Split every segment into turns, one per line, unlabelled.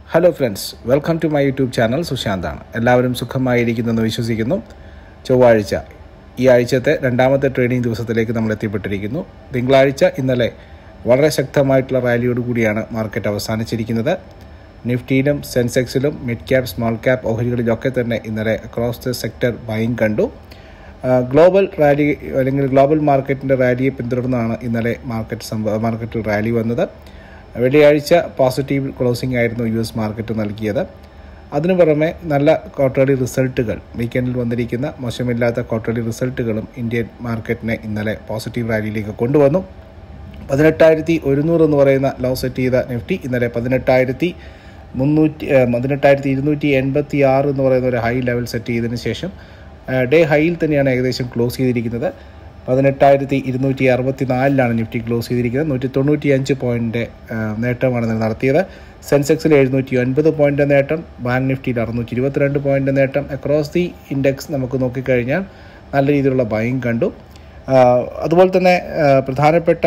hello friends welcome to my YouTube channel സുശാന്താണ് എല്ലാവരും സുഖമായിരിക്കുന്നെന്ന് വിശ്വസിക്കുന്നു ചൊവ്വാഴ്ച ഈ ആഴ്ചത്തെ രണ്ടാമത്തെ ട്രേഡിംഗ് ദിവസത്തിലേക്ക് നമ്മൾ എത്തിപ്പെട്ടിരിക്കുന്നു തിങ്കളാഴ്ച ഇന്നലെ വളരെ ശക്തമായിട്ടുള്ള റാലിയോട് കൂടിയാണ് മാർക്കറ്റ് അവസാനിച്ചിരിക്കുന്നത് നിഫ്റ്റിയിലും സെൻസെക്സിലും മിഡ് ക്യാപ് സ്മോൾ ക്യാപ് ഓഹരികളിലൊക്കെ തന്നെ ഇന്നലെ അക്രോസ് ദ സെക്ടർ ബൈങ് കണ്ടു ഗ്ലോബൽ റാലി അല്ലെങ്കിൽ ഗ്ലോബൽ മാർക്കറ്റിൻ്റെ റാലിയെ പിന്തുടർന്നാണ് ഇന്നലെ മാർക്കറ്റ് സംഭവ മാർക്കറ്റിൽ റാലി വന്നത് വെള്ളിയാഴ്ച പോസിറ്റീവ് ക്ലോസിംഗ് ആയിരുന്നു യു എസ് മാർക്കറ്റ് നൽകിയത് അതിനു പുറമെ നല്ല ക്വാർട്ടർലി റിസൾട്ടുകൾ വീക്കെൻഡിൽ വന്നിരിക്കുന്ന മോശമില്ലാത്ത ക്വാർട്ടർലി റിസൾട്ടുകളും ഇന്ത്യൻ മാർക്കറ്റിനെ ഇന്നലെ പോസിറ്റീവ് റാലിയിലേക്ക് കൊണ്ടുവന്നു പതിനെട്ടായിരത്തി ഒരുന്നൂറ് എന്ന് പറയുന്ന ലോ സെറ്റ് ചെയ്ത നിഫ്റ്റി ഇന്നലെ പതിനെട്ടായിരത്തി മുന്നൂറ്റി പതിനെട്ടായിരത്തി ഇരുന്നൂറ്റി എൺപത്തി ആറ് എന്ന് പറയുന്ന ഒരു ഹൈ ലെവൽ സെറ്റ് ചെയ്തതിന് ശേഷം ഡേ ഹൈയിൽ തന്നെയാണ് ഏകദേശം ക്ലോസ് ചെയ്തിരിക്കുന്നത് പതിനെട്ടായിരത്തി ഇരുന്നൂറ്റി അറുപത്തി നാലിലാണ് നിഫ്റ്റി ക്ലോസ് ചെയ്തിരിക്കുന്നത് നൂറ്റി തൊണ്ണൂറ്റി അഞ്ച് പോയിൻ്റ് നേട്ടമാണ് ഇന്നലെ നടത്തിയത് സെൻസെക്സിൽ എഴുന്നൂറ്റി ഒൻപത് പോയിൻ്റ് നേട്ടം ബാങ്ക് നിഫ്റ്റിയിൽ അറുന്നൂറ്റി ഇരുപത്തിരണ്ട് പോയിൻ്റ് നേട്ടം അക്രോസ് ദി ഇൻഡെക്സ് നമുക്ക് നോക്കിക്കഴിഞ്ഞാൽ നല്ല രീതിയിലുള്ള ബൈങ് കണ്ടു അതുപോലെ തന്നെ പ്രധാനപ്പെട്ട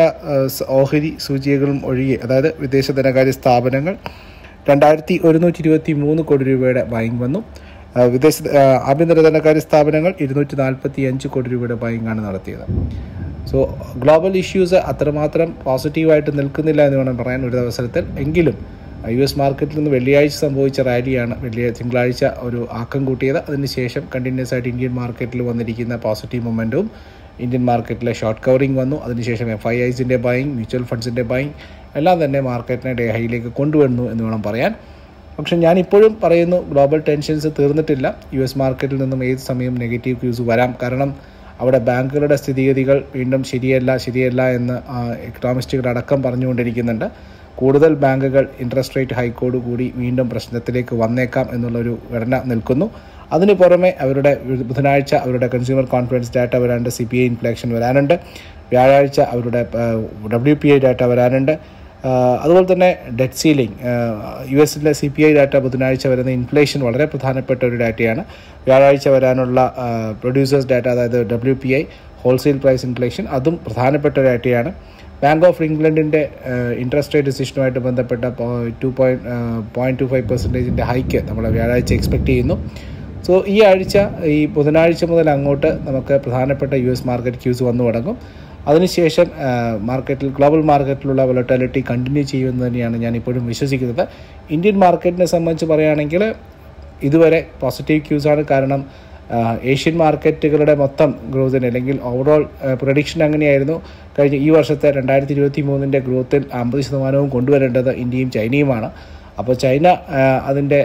ഓഹരി സൂചികകളും ഒഴികെ അതായത് വിദേശ ധനകാര്യ സ്ഥാപനങ്ങൾ രണ്ടായിരത്തി ഒരുന്നൂറ്റി ഇരുപത്തി മൂന്ന് കോടി രൂപയുടെ ബൈങ് വന്നു വിദേശ ആഭ്യന്തര ധനകാര്യ സ്ഥാപനങ്ങൾ ഇരുന്നൂറ്റി നാൽപ്പത്തി അഞ്ച് കോടി രൂപയുടെ ബൈങ്ങാണ് നടത്തിയത് സോ ഗ്ലോബൽ ഇഷ്യൂസ് അത്രമാത്രം പോസിറ്റീവായിട്ട് നിൽക്കുന്നില്ല എന്ന് വേണം പറയാൻ ഒരു അവസരത്തിൽ എങ്കിലും യു എസ് മാർക്കറ്റിൽ നിന്ന് വെള്ളിയാഴ്ച സംഭവിച്ച റാലിയാണ് വെള്ളിയ തിങ്കളാഴ്ച ഒരു ആക്കം കൂട്ടിയത് അതിനുശേഷം കണ്ടിന്യൂസ് ആയിട്ട് ഇന്ത്യൻ മാർക്കറ്റിൽ വന്നിരിക്കുന്ന പോസിറ്റീവ് മൊമെൻറ്റും ഇന്ത്യൻ മാർക്കറ്റിലെ ഷോർട്ട് കവറിംഗ് വന്നു അതിനുശേഷം എഫ് ഐ ഐസിൻ്റെ ബൈങ് മ്യൂച്വൽ ഫണ്ട്സിൻ്റെ ബൈങ് എല്ലാം തന്നെ മാർക്കറ്റിനെ ഡേ ഹൈയിലേക്ക് കൊണ്ടുവന്നു എന്ന് വേണം പറയാൻ പക്ഷെ ഞാൻ ഇപ്പോഴും പറയുന്നു ഗ്ലോബൽ ടെൻഷൻസ് തീർന്നിട്ടില്ല യു എസ് മാർക്കറ്റിൽ നിന്നും ഏത് സമയം നെഗറ്റീവ് ക്യൂസ് വരാം കാരണം അവിടെ ബാങ്കുകളുടെ സ്ഥിതിഗതികൾ വീണ്ടും ശരിയല്ല ശരിയല്ല എന്ന് എക്കണോമിസ്റ്റുകൾ അടക്കം പറഞ്ഞുകൊണ്ടിരിക്കുന്നുണ്ട് കൂടുതൽ ബാങ്കുകൾ ഇൻട്രസ്റ്റ് റേറ്റ് ഹൈക്കോട് കൂടി വീണ്ടും പ്രശ്നത്തിലേക്ക് വന്നേക്കാം എന്നുള്ളൊരു ഘടന നിൽക്കുന്നു അതിന് പുറമെ അവരുടെ ബുധനാഴ്ച അവരുടെ കൺസ്യൂമർ കോൺഫിഡൻസ് ഡാറ്റ വരാനുണ്ട് സി പി ഐ ഇൻഫ്ലേഷൻ വരാനുണ്ട് വ്യാഴാഴ്ച അവരുടെ ഡബ്ല്യു പി ഐ ഡാറ്റ വരാനുണ്ട് അതുപോലെ തന്നെ ഡെറ്റ് സീലിംഗ് യു എസിലെ സി പി ഐ ഡാറ്റ ബുധനാഴ്ച വരുന്ന ഇൻഫ്ലേഷൻ വളരെ പ്രധാനപ്പെട്ട ഒരു ഡാറ്റയാണ് വ്യാഴാഴ്ച വരാനുള്ള പ്രൊഡ്യൂസേഴ്സ് ഡാറ്റ അതായത് W P I wholesale price inflation അതും പ്രധാനപ്പെട്ട ഡാറ്റയാണ് ബാങ്ക് ഓഫ് ഇംഗ്ലണ്ടിൻ്റെ ഇൻട്രസ്റ്റ് റേറ്റ് ഡിസിഷനുമായിട്ട് ബന്ധപ്പെട്ട two point point two five പെർസെൻറ്റേജിൻ്റെ ഹൈക്ക് നമ്മൾ വ്യാഴാഴ്ച എക്സ്പെക്റ്റ് ചെയ്യുന്നു സോ ഈ ആഴ്ച ഈ ബുധനാഴ്ച മുതൽ അങ്ങോട്ട് നമുക്ക് പ്രധാനപ്പെട്ട യു എസ് മാർക്കറ്റ് ക്യൂസ് വന്നു തുടങ്ങും അതിനുശേഷം മാർക്കറ്റിൽ ഗ്ലോബൽ മാർക്കറ്റിലുള്ള വൊളറ്റാലിറ്റി കണ്ടിന്യൂ ചെയ്യുമെന്ന് തന്നെയാണ് ഞാൻ ഇപ്പോഴും വിശ്വസിക്കുന്നത് ഇന്ത്യൻ മാർക്കറ്റിനെ സംബന്ധിച്ച് പറയുകയാണെങ്കിൽ ഇതുവരെ പോസിറ്റീവ് ക്യൂസാണ് കാരണം ഏഷ്യൻ മാർക്കറ്റുകളുടെ മൊത്തം ഗ്രോത്തിന് അല്ലെങ്കിൽ ഓവറോൾ പ്രൊഡിക്ഷൻ അങ്ങനെയായിരുന്നു കഴിഞ്ഞ ഈ വർഷത്തെ രണ്ടായിരത്തി ഇരുപത്തി മൂന്നിൻ്റെ ഗ്രോത്തിൽ അമ്പത് ശതമാനവും കൊണ്ടുവരേണ്ടത് ഇന്ത്യയും ചൈനയുമാണ് അപ്പോൾ ചൈന അതിൻ്റെ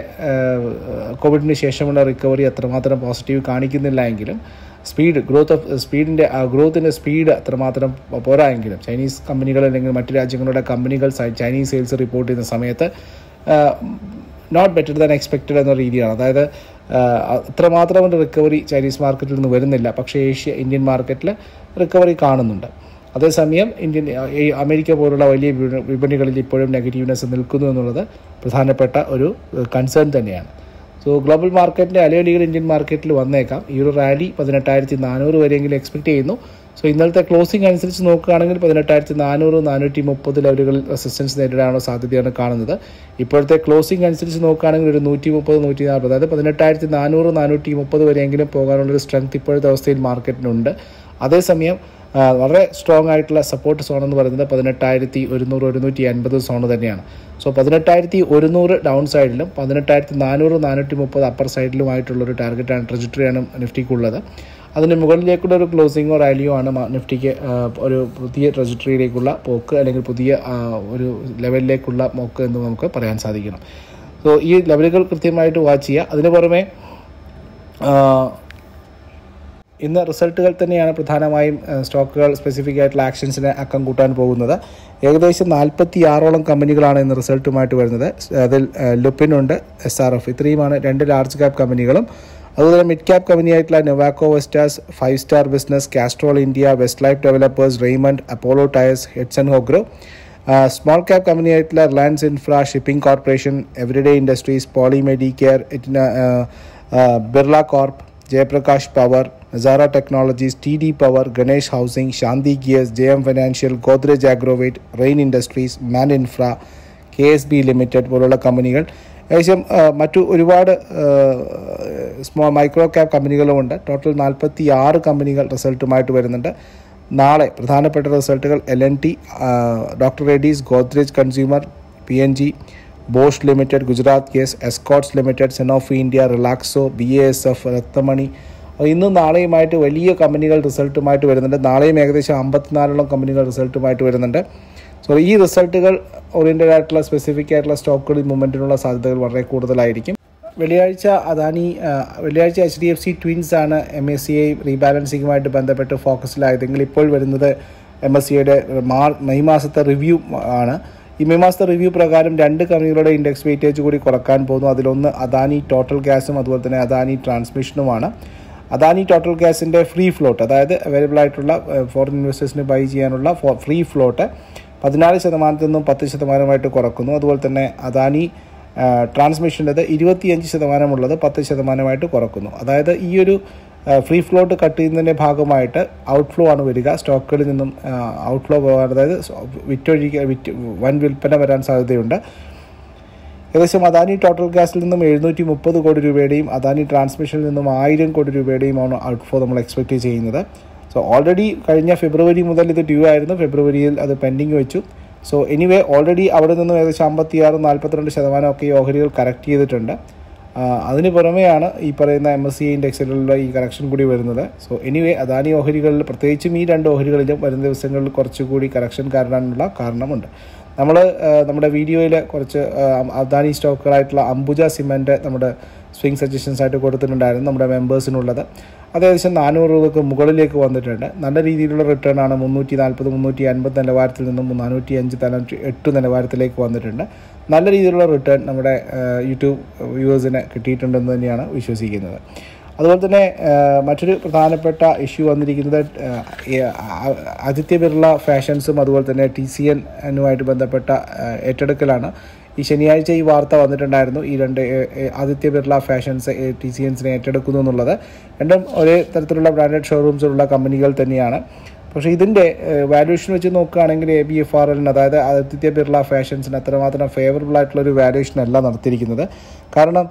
കോവിഡിന് ശേഷമുള്ള റിക്കവറി അത്രമാത്രം പോസിറ്റീവ് കാണിക്കുന്നില്ല എങ്കിലും സ്പീഡ് ഗ്രോത്ത് ഓഫ് സ്പീഡിൻ്റെ ഗ്രോത്തിൻ്റെ സ്പീഡ് അത്രമാത്രം പോരായെങ്കിലും ചൈനീസ് കമ്പനികൾ അല്ലെങ്കിൽ മറ്റു രാജ്യങ്ങളുടെ കമ്പനികൾ ചൈനീസ് സെയിൽസ് റിപ്പോർട്ട് ചെയ്യുന്ന സമയത്ത് നോട്ട് ബെറ്റർ ദാൻ എക്സ്പെക്റ്റഡ് എന്ന രീതിയാണ് അതായത് അത്രമാത്രം ഒരു റിക്കവറി ചൈനീസ് മാർക്കറ്റിൽ നിന്ന് വരുന്നില്ല പക്ഷേ ഏഷ്യ ഇന്ത്യൻ മാർക്കറ്റിൽ റിക്കവറി കാണുന്നുണ്ട് അതേസമയം ഇന്ത്യൻ അമേരിക്ക പോലുള്ള വലിയ വിപണികളിൽ ഇപ്പോഴും നെഗറ്റീവ്നെസ് നിൽക്കുന്നു എന്നുള്ളത് പ്രധാനപ്പെട്ട ഒരു കൺസേൺ തന്നെയാണ് സോ ഗ്ലോബൽ മാർക്കറ്റിൻ്റെ അലയൊലികൾ ഇന്ത്യൻ മാർക്കറ്റിൽ വന്നേക്കാം ഈ ഒരു റാലി പതിനെട്ടായിരത്തി നാനൂറ് വരെയെങ്കിലും എക്സ്പെക്ട് ചെയ്യുന്നു സോ ഇന്നലത്തെ ക്ലോസിംഗ് അനുസരിച്ച് നോക്കുകയാണെങ്കിൽ പതിനെട്ടായിരത്തി നാനൂറ് നാനൂറ്റി മുപ്പത് ലെവലുകളിൽ റെസിസ്റ്റൻസ് നേരിടാനുള്ള സാധ്യതയാണ് കാണുന്നത് ഇപ്പോഴത്തെ ക്ലോസിംഗ് അനുസരിച്ച് നോക്കുകയാണെങ്കിൽ ഒരു നൂറ്റി മുപ്പത് നൂറ്റി നാൽപ്പത് അതായത് പതിനെട്ടായിരത്തി നാനൂറ് നാനൂറ്റി മുപ്പത് വരെയെങ്കിലും പോകാനുള്ളൊരു സ്ട്രെങ്ത് ഇപ്പോഴത്തെ അവസ്ഥയിൽ മാർക്കറ്റിനുണ്ട് അതേസമയം വളരെ സ്ട്രോങ് ആയിട്ടുള്ള സപ്പോർട്ട് സോൺ എന്ന് പറയുന്നത് പതിനെട്ടായിരത്തി ഒരുന്നൂറ് ഒരുന്നൂറ്റി അൻപത് സോൺ തന്നെയാണ് സോ പതിനെട്ടായിരത്തി ഒരുന്നൂറ് ഡൗൺ സൈഡിലും പതിനെട്ടായിരത്തി നാനൂറ് നാനൂറ്റി മുപ്പത് അപ്പർ സൈഡിലുമായിട്ടുള്ളൊരു ടാർഗറ്റാണ് ട്രജറ്ററിയാണ് നിഫ്റ്റിക്കുള്ളത് അതിന് മുകളിലേക്കുള്ള ഒരു ക്ലോസിങ്ങോ റാലിയോ ആണ് നിഫ്റ്റിക്ക് ഒരു പുതിയ ട്രജറ്ററിയിലേക്കുള്ള പോക്ക് അല്ലെങ്കിൽ പുതിയ ഒരു ലെവലിലേക്കുള്ള പോക്ക് എന്ന് നമുക്ക് പറയാൻ സാധിക്കണം സോ ഈ ലെവലുകൾ കൃത്യമായിട്ട് വാച്ച് ചെയ്യുക അതിന് പുറമെ ഇന്ന് റിസൾട്ടുകൾ തന്നെയാണ് പ്രധാനമായും സ്റ്റോക്കുകൾ സ്പെസിഫിക് ആയിട്ടുള്ള ആക്ഷൻസിനെ അക്കം കൂട്ടാൻ പോകുന്നത് ഏകദേശം നാൽപ്പത്തി ആറോളം കമ്പനികളാണ് ഇന്ന് റിസൾട്ടുമായിട്ട് വരുന്നത് അതിൽ ലുപ്പിനുണ്ട് എസ് ആർ എഫ് ഇത്രയുമാണ് രണ്ട് ലാർജ് ക്യാപ് കമ്പനികളും അതുപോലെ മിഡ് ക്യാപ് കമ്പനിയായിട്ടുള്ള Nuvoco Vistas Five Star Business Castrol India West Life Developers Raymond Apollo Tyres Hatsun Agro small cap കമ്പനിയായിട്ടുള്ള Reliance Infra Shipping Corporation Everyday Industries Poly Medicare Birla Corp Jaiprakash Power Nazara Technologies T D Power Ganesh Housing Shanthi Gears J M Financial Godrej Agrovet Rain Industries Man Infra K S B Limited പോലുള്ള കമ്പനികൾ ഏകദേശം ആ, മറ്റു ഒരുപാട് small micro cap കമ്പനികളുമുണ്ട് total നാൽപ്പത്തി ആറ് കമ്പനികൾ റിസൾട്ടുമായിട്ട് വരുന്നുണ്ട് നാളെ പ്രധാനപ്പെട്ട റിസൾട്ടുകൾ L N T doctor Reddy's Godrej Consumer P N G Bosch Limited Gujarat gas Escorts Limited Sanofi India Relaxo B A S F രക്തമണി അപ്പോൾ ഇന്നും നാളെയുമായിട്ട് വലിയ കമ്പനികൾ റിസൾട്ടുമായിട്ട് വരുന്നുണ്ട് നാളെയും ഏകദേശം അമ്പത്തിനാലോളം കമ്പനികൾ റിസൾട്ടുമായിട്ട് വരുന്നുണ്ട് സോ ഈ റിസൾട്ടുകൾ ഓറിയൻറ്റഡ് ആയിട്ടുള്ള സ്പെസിഫിക് ആയിട്ടുള്ള സ്റ്റോക്കുകളിൽ മൂവ്മെൻറ്റിനുള്ള സാധ്യതകൾ വളരെ കൂടുതലായിരിക്കും വെള്ളിയാഴ്ച അദാനി ആ, വെള്ളിയാഴ്ച H D F C twins ആണ് എം എസ് സി ഐ റീബാലൻസിങ്ങുമായിട്ട് ബന്ധപ്പെട്ട് ഫോക്കസിലായതെങ്കിൽ ഇപ്പോൾ വരുന്നത് എം എസ് സിയുടെ മാർ മെയ് മാസത്തെ റിവ്യൂ ആണ് ഈ മെയ് മാസത്തെ റിവ്യൂ പ്രകാരം രണ്ട് കമ്പനികളുടെ ഇൻഡെക്സ് വെയിറ്റേജ് കൂടി കുറക്കാൻ പോകുന്നു അതിലൊന്ന് അദാനി ടോട്ടൽ ഗ്യാസും അതുപോലെ തന്നെ അദാനി ട്രാൻസ്മിഷനുമാണ് അദാനി ടോട്ടൽ ഗ്യാസിൻ്റെ ഫ്രീ ഫ്ലോട്ട് അതായത് അവൈലബിൾ ആയിട്ടുള്ള ഫോറിൻ ഇൻവെസ്റ്റേഴ്സിന് ബൈ ചെയ്യാനുള്ള ഫ്രീ ഫ്ലോട്ട് പതിനാല് ശതമാനത്തിൽ നിന്നും പത്ത് ശതമാനമായിട്ട് കുറക്കുന്നു അതുപോലെ തന്നെ അദാനി ട്രാൻസ്മിഷൻ്റെത് ഇരുപത്തിയഞ്ച് ശതമാനമുള്ളത് പത്ത് ശതമാനമായിട്ട് കുറക്കുന്നു അതായത് ഈ ഒരു ഫ്രീ ഫ്ലോട്ട് കട്ട് ചെയ്യുന്നതിൻ്റെ ഭാഗമായിട്ട് ഔട്ട്ഫ്ലോ ആണ് വരിക സ്റ്റോക്കുകളിൽ നിന്നും ഔട്ട്ഫ്ലോ പോകാൻ അതായത് വിറ്റൊഴിക്ക വിറ്റ് വൻ വിൽപ്പന വരാൻ സാധ്യതയുണ്ട് ഏകദേശം അദാനി ടോട്ടൽ ഗ്യാസിൽ നിന്നും എഴുന്നൂറ്റി മുപ്പത് കോടി രൂപയുടെയും അദാനി ട്രാൻസ്മിഷനിൽ നിന്നും ആയിരം കോടി രൂപയുടെയുമാണ് ഔട്ട്ഫ്ലോ നമ്മൾ എക്സ്പെക്റ്റ് ചെയ്യുന്നത് സോ ഓൾറെഡി കഴിഞ്ഞ ഫെബ്രുവരി മുതൽ ഇത് ഡ്യൂ ആയിരുന്നു ഫെബ്രുവരിയിൽ അത് പെൻഡിങ് വെച്ചു സോ എനിവേ ഓൾറെഡി അവിടെ നിന്നും ഏകദേശം അമ്പത്തിയാറ് നാൽപ്പത്തിരണ്ട് ശതമാനമൊക്കെ ഈ ഓഹരികൾ കറക്റ്റ് ചെയ്തിട്ടുണ്ട് ആ, അതിന് പുറമെയാണ് ഈ പറയുന്ന എം എസ് സി ഇൻഡെക്സിലുള്ള ഈ കറക്ഷൻ കൂടി വരുന്നത് സോ എനിവേ അദാനി ഓഹരികളിൽ പ്രത്യേകിച്ചും ഈ രണ്ട് ഓഹരികളിലും വരുന്ന ദിവസങ്ങളിൽ കുറച്ചുകൂടി കറക്ഷൻ കാരണമുള്ള കാരണമുണ്ട് നമ്മൾ നമ്മുടെ വീഡിയോയിൽ കുറച്ച് ആ, അദാനി സ്റ്റോക്കുകളായിട്ടുള്ള അംബുജ സിമെൻറ്റ് നമ്മുടെ സ്വിംഗ് സജഷൻസ് ആയിട്ട് കൊടുത്തിട്ടുണ്ടായിരുന്നു നമ്മുടെ മെമ്പേഴ്സിനുള്ളത് അത് ഏകദേശം നാനൂറ് രൂപക്ക് മുകളിലേക്ക് വന്നിട്ടുണ്ട് നല്ല രീതിയിലുള്ള റിട്ടേൺ ആണ് മുന്നൂറ്റി നാൽപ്പത് മുന്നൂറ്റി അൻപത് നിലവാരത്തിൽ നിന്നും നാനൂറ്റി അഞ്ച് തൊണ്ണൂറ്റി എട്ട് നിലവാരത്തിലേക്ക് വന്നിട്ടുണ്ട് നല്ല രീതിയിലുള്ള റിട്ടേൺ നമ്മുടെ ആ, യൂട്യൂബ് വ്യൂവേഴ്സിന് കിട്ടിയിട്ടുണ്ടെന്ന് തന്നെയാണ് വിശ്വസിക്കുന്നത് അതുപോലെ തന്നെ ആ, മറ്റൊരു പ്രധാനപ്പെട്ട ഇഷ്യൂ വന്നിരിക്കുന്നത് ആ, ഈ ആ- ആദിത്യ ബിർള ഫാഷൻസും അതുപോലെ തന്നെ ടി സി എന്നുമായിട്ട് ബന്ധപ്പെട്ട ആ, ഏറ്റെടുക്കലാണ് ഈ ശനിയാഴ്ച ഈ വാർത്ത വന്നിട്ടുണ്ടായിരുന്നു ഈ രണ്ട് ഏ, ഏ, Aditya Birla Fashions T C എൻസിനെ ഏറ്റെടുക്കുന്നു എന്നുള്ളത് രണ്ടും ഒരേ തരത്തിലുള്ള ബ്രാൻഡഡ് ഷോറൂംസിലുള്ള കമ്പനികൾ തന്നെയാണ് പക്ഷേ ഇതിൻ്റെ വാല്യൂഷൻ വെച്ച് നോക്കുകയാണെങ്കിൽ എ ബി എഫ് ആർ എല്ലിന് അതായത് ആദിത്യ ബിർള ഫാഷൻസിന് അത്രമാത്രം ഫേവറബിൾ ആയിട്ടുള്ള ഒരു വാല്യൂഷൻ അല്ല നടത്തിയിരിക്കുന്നത് കാരണം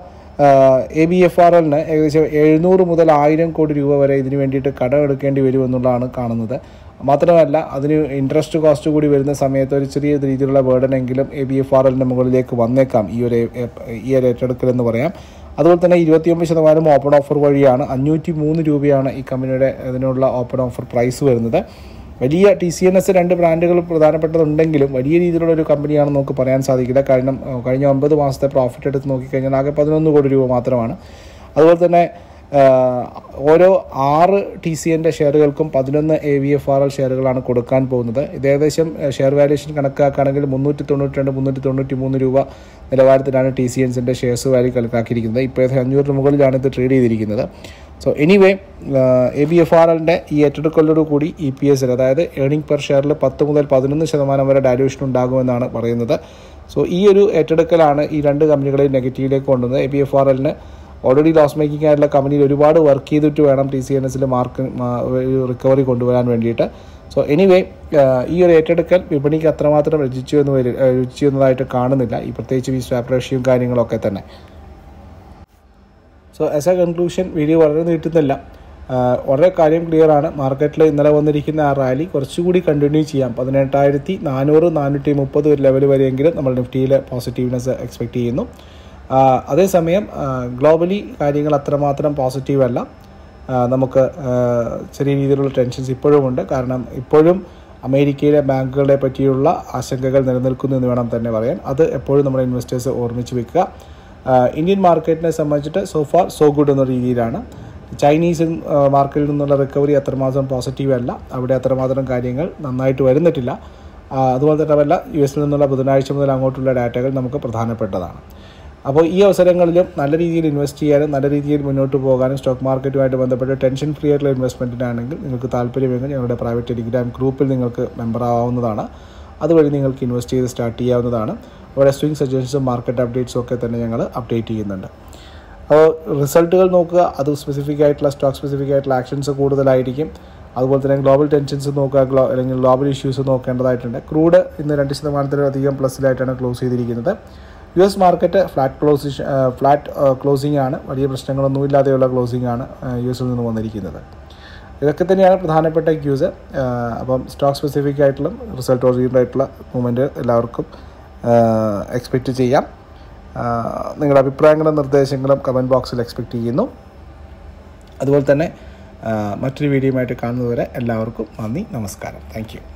എ ബി എഫ് ആർ എല്ലിന് ഏകദേശം എഴുന്നൂറ് മുതൽ ആയിരം കോടി രൂപ വരെ ഇതിന് വേണ്ടിയിട്ട് കടം എടുക്കേണ്ടി വരുമെന്നുള്ളതാണ് കാണുന്നത് മാത്രമല്ല അതിന് ഇൻട്രസ്റ്റ് കോസ്റ്റ് കൂടി വരുന്ന സമയത്ത് ഒരു ചെറിയ രീതിയിലുള്ള ബേർഡനെങ്കിലും എ ബി എഫ് ആർ എല്ലിൻ്റെ മുകളിലേക്ക് വന്നേക്കാം ഈ ഒരു ഏ- ഈ ഒരു ഏറ്റെടുക്കൽ എന്ന് പറയാം അതുപോലെ തന്നെ ഇരുപത്തിയൊമ്പത് ശതമാനം ഓപ്പൺ ഓഫർ വഴിയാണ് അഞ്ഞൂറ്റി മൂന്ന് രൂപയാണ് ഈ കമ്പനിയുടെ ഇതിനുള്ള ഓപ്പൺ ഓഫർ പ്രൈസ് വരുന്നത് വലിയ ടി സി എൻ എസ് രണ്ട് ബ്രാൻഡുകൾ പ്രധാനപ്പെട്ടതുണ്ടെങ്കിലും വലിയ രീതിയിലുള്ള ഒരു കമ്പനിയാണെന്ന് നമുക്ക് പറയാൻ സാധിക്കില്ല കാരണം ഏഹ്, കഴിഞ്ഞ ഒമ്പത് മാസത്തെ പ്രോഫിറ്റ് എടുത്ത് നോക്കിക്കഴിഞ്ഞാൽ ആകെ പതിനൊന്ന് കോടി രൂപ മാത്രമാണ് അതുപോലെ തന്നെ ആഹ്, ഓരോ ആറ് ടി സി എൻ്റെ ഷെയറുകൾക്കും പതിനൊന്ന് A V F R L ഷെയറുകളാണ് കൊടുക്കാൻ പോകുന്നത് ഇത് ഏകദേശം ഏഹ്, ഷെയർ വാല്യൂഷൻ കണക്കാക്കുകയാണെങ്കിൽ മുന്നൂറ്റി തൊണ്ണൂറ്റി രണ്ട് മുന്നൂറ്റി തൊണ്ണൂറ്റി മൂന്ന് രൂപ നിലവാരത്തിലാണ് ടി സി എൻസിൻ്റെ ഷെയർസ് വാല്യൂ കണക്കാക്കിയിരിക്കുന്നത് ഇപ്പോൾ ഏകദേശം അഞ്ഞൂറിന് മുകളിലാണ് ഇത് ട്രേഡ് ചെയ്തിരിക്കുന്നത് so anyway A B F R എല്ലിൻ്റെ ഈ ഏറ്റെടുക്കലോട് കൂടി ഇ പി എസിൽ അതായത് ഏണിംഗ് പെർ ഷെയറിൽ പത്ത് മുതൽ പതിനൊന്ന് ശതമാനം വരെ ഡാലുവേഷൻ ഉണ്ടാകുമെന്നാണ് പറയുന്നത് സോ ഈ ഒരു ഏറ്റെടുക്കലാണ് ഈ രണ്ട് കമ്പനികളെയും നെഗറ്റീവിലേക്ക് കൊണ്ടുവന്നത് എ ബി എഫ് ആർ എല്ലിന് ഓൾറെഡി ലോസ് മേക്കിംഗ് ആയിട്ടുള്ള കമ്പനിയിൽ ഒരുപാട് വർക്ക് ചെയ്തിട്ട് വേണം ടി സി എൻ എസിൽ മാർക്ക് റിക്കവറി കൊണ്ടുവരാൻ വേണ്ടിയിട്ട് സോ എനിവേ ഈ ഒരു ഏറ്റെടുക്കൽ വിപണിക്ക് അത്രമാത്രം രുചിച്ചു എന്ന് വരും രുചിച്ചു എന്നതായിട്ട് കാണുന്നില്ല ഈ പ്രത്യേകിച്ച് ഈ സ്വാപ്പ് റേഷ്യം കാര്യങ്ങളൊക്കെ തന്നെ so as a conclusion video വളരെ നീട്ടുന്നില്ല ആഹ് വളരെ കാര്യം ക്ലിയർ ആണ് മാർക്കറ്റിൽ ഇന്നലെ വന്നിരിക്കുന്ന ആ റാലി കുറച്ചുകൂടി കണ്ടിന്യൂ ചെയ്യാം പതിനെട്ടായിരത്തി നാനൂറ് നാനൂറ്റി മുപ്പത് ലെവൽ വരെയെങ്കിലും നമ്മൾ നിഫ്റ്റിയിൽ പോസിറ്റീവ്നെസ് എക്സ്പെക്റ്റ് ചെയ്യുന്നു ആഹ് അതേസമയം ഗ്ലോബലി കാര്യങ്ങൾ അത്രമാത്രം പോസിറ്റീവ് അല്ല ആഹ് നമുക്ക് ആഹ് ചെറിയ രീതിയിലുള്ള ടെൻഷൻസ് ഇപ്പോഴും ഉണ്ട് കാരണം ഇപ്പോഴും അമേരിക്കയിലെ ബാങ്കുകളെ പറ്റിയുള്ള ആശങ്കകൾ നിലനിൽക്കുന്നു എന്ന് വേണം തന്നെ പറയാൻ അത് എപ്പോഴും നമ്മുടെ ഇൻവെസ്റ്റേഴ്സ് ഓർമ്മിച്ച് വെക്കുക ആഹ് ഇന്ത്യൻ മാർക്കറ്റിനെ സംബന്ധിച്ചിട്ട് സോ ഫാർ സോ ഗുഡ് എന്ന രീതിയിലാണ് ചൈനീസ് ആഹ് മാർക്കറ്റിൽ നിന്നുള്ള റിക്കവറി അത്രമാത്രം പോസിറ്റീവ് അല്ല അവിടെ അത്രമാത്രം കാര്യങ്ങൾ നന്നായിട്ട് വരുന്നിട്ടില്ല ആഹ് അതുപോലെ തന്നെ വല്ല യു എസിൽ നിന്നുള്ള ബുധനാഴ്ച മുതൽ അങ്ങോട്ടുള്ള ഡാറ്റകൾ നമുക്ക് പ്രധാനപ്പെട്ടതാണ് അപ്പോൾ ഈ അവസരങ്ങളിലും നല്ല രീതിയിൽ ഇൻവെസ്റ്റ് ചെയ്യാനും നല്ല രീതിയിൽ മുന്നോട്ട് പോകാനും സ്റ്റോക്ക് മാർക്കറ്റുമായിട്ട് ബന്ധപ്പെട്ട് ടെൻഷൻ ഫ്രീ ആയിട്ടുള്ള ഇൻവെസ്റ്റ്മെൻറ്റിനാണെങ്കിൽ നിങ്ങൾക്ക് താല്പര്യമെങ്കിൽ ഞങ്ങളുടെ പ്രൈവറ്റ് ടെലിഗ്രാം ഗ്രൂപ്പിൽ നിങ്ങൾക്ക് മെമ്പർ ആവാവുന്നതാണ് അതുവഴി നിങ്ങൾക്ക് ഇൻവെസ്റ്റ് ചെയ്ത് സ്റ്റാർട്ട് ചെയ്യാവുന്നതാണ് അവിടെ സ്വിംഗ് സജഷൻസും മാർക്കറ്റ് അപ്ഡേറ്റ്സും ഒക്കെ തന്നെ ഞങ്ങൾ അപ്ഡേറ്റ് ചെയ്യുന്നുണ്ട് അപ്പോൾ റിസൾട്ടുകൾ നോക്കുക അത് സ്പെസിഫിക് ആയിട്ടുള്ള സ്റ്റോക്ക് സ്പെസിഫിക് ആയിട്ടുള്ള ആക്ഷൻസ് കൂടുതലായിരിക്കും അതുപോലെ തന്നെ ഗ്ലോബൽ ടെൻഷൻസ് നോക്കുക ഗ്ലോ അല്ലെങ്കിൽ ഗ്ലോബൽ ഇഷ്യൂസ് നോക്കേണ്ടതായിട്ടുണ്ട് ക്രൂഡ് ഇന്ന് രണ്ട് ശതമാനത്തിലധികം പ്ലസിലായിട്ടാണ് ക്ലോസ് ചെയ്തിരിക്കുന്നത് യു എസ് മാർക്കറ്റ് ഫ്ലാറ്റ് ക്ലോസിഷ് ഫ്ലാറ്റ് ക്ലോസിംഗ് ആണ് വലിയ പ്രശ്നങ്ങളൊന്നുമില്ലാതെയുള്ള ക്ലോസിംഗ് ആണ് യു എസിൽ നിന്ന് വന്നിരിക്കുന്നത് ഇതൊക്കെ തന്നെയാണ് പ്രധാനപ്പെട്ട ക്യൂസ് അപ്പം സ്റ്റോക്ക് സ്പെസിഫിക് ആയിട്ടുള്ള റിസൾട്ട് ഓറിയൻറ്റഡ് ആയിട്ടുള്ള മൂവ്മെൻറ്റ് എല്ലാവർക്കും എക്സ്പെക്റ്റ് ചെയ്യാം ആ, നിങ്ങളുടെ അഭിപ്രായങ്ങളും നിർദ്ദേശങ്ങളും കമൻറ്റ് ബോക്സിൽ എക്സ്പെക്റ്റ് ചെയ്യുന്നു അതുപോലെ തന്നെ ആ, മറ്റൊരു വീഡിയോയുമായിട്ട് കാണുന്നതുവരെ എല്ലാവർക്കും നന്ദി നമസ്കാരം താങ്ക് യു